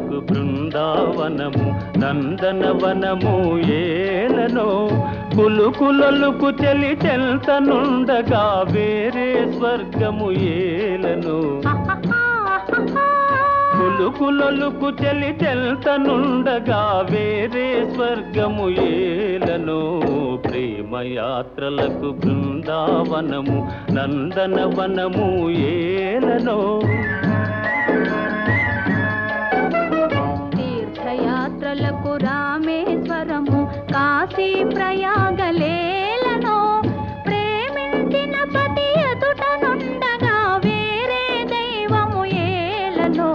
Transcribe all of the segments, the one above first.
యాత్రలకు బృందావనము నందనవనము ఏలనో కులుకులొలుకు చెలి చెల్తనుండగా వేరే స్వర్గము ఏలను కులుకులొలుకు చెలి చెల్తనుండగా వేరే స్వర్గము ఏలను ప్రేమ యాత్రలకు బృందావనము నందనవనము ఏలను తీర్థయాత్రలకు రామేశ్వరము కాశీ ప్రయాగలేలను ప్రేమించిన పతి ఎదుట నుండగా వేరే దైవము ఏలను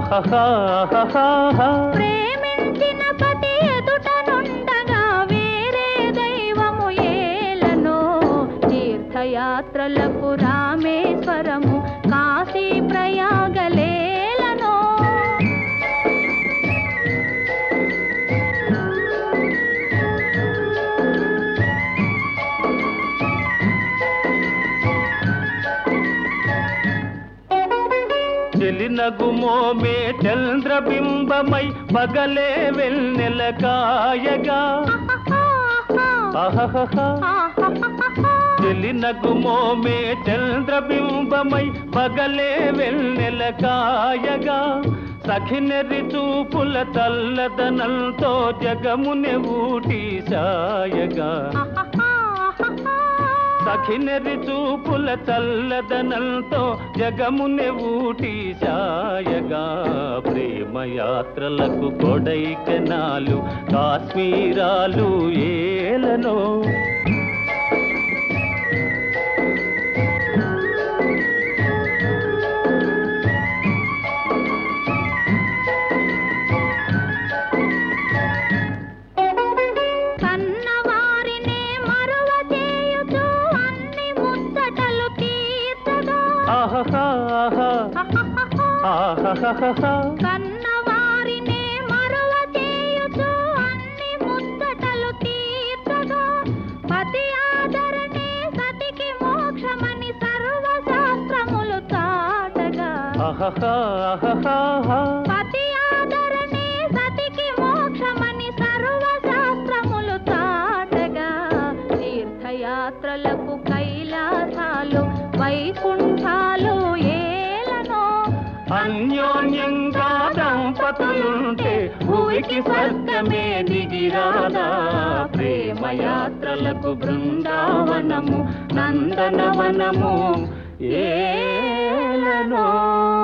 అహహా ప్రేమించిన పతి ఎదుట నుండగా వేరే దైవము ఏలను తీర్థయాత్రలకు రామేశ్వరము కాశీ ప్రయాగలేలను చెలినగుమోమే చంద్రబింబమై పగలే వెన్నెల కాయగా అహహహా చెలినగుమోమే చంద్రబింబమై పగలే వెన్నెల కాయగా సఖినెరి చూపుల తల్లదనంతో జగముని ఊటి సాయగా సఖినెరి చూపుల చల్లదనంతో జగముని ఊటి సాయగా ప్రేమ యాత్రలకు కొడైకెనాలు కాశ్మీరాలు ఏలనో కన్నవారినే మరువ చేయుచు అన్ని ముచ్చటలు తీర్చగా ఆహాహా ఆహాహా కన్నవారినే మరువ చేయుచు అన్ని ముచ్చటలు తీర్చగా పతి ఆదరణే సతికి మోక్షమని సర్వశాస్త్రములు చాటగా ఆహాహా పతి ఆదరణే సతికి మోక్షమని సర్వశాస్త్రములు చాటగా తీర్థయాత్రలకు కైలాసాలు వైకుంఠాలు ఏలనో అన్యోన్యంగా దంపతులుంటే భూమికి స్వర్గమే దిగిరాదా ప్రేమ యాత్రలకు బృందావనము నందనవనము ఏలనో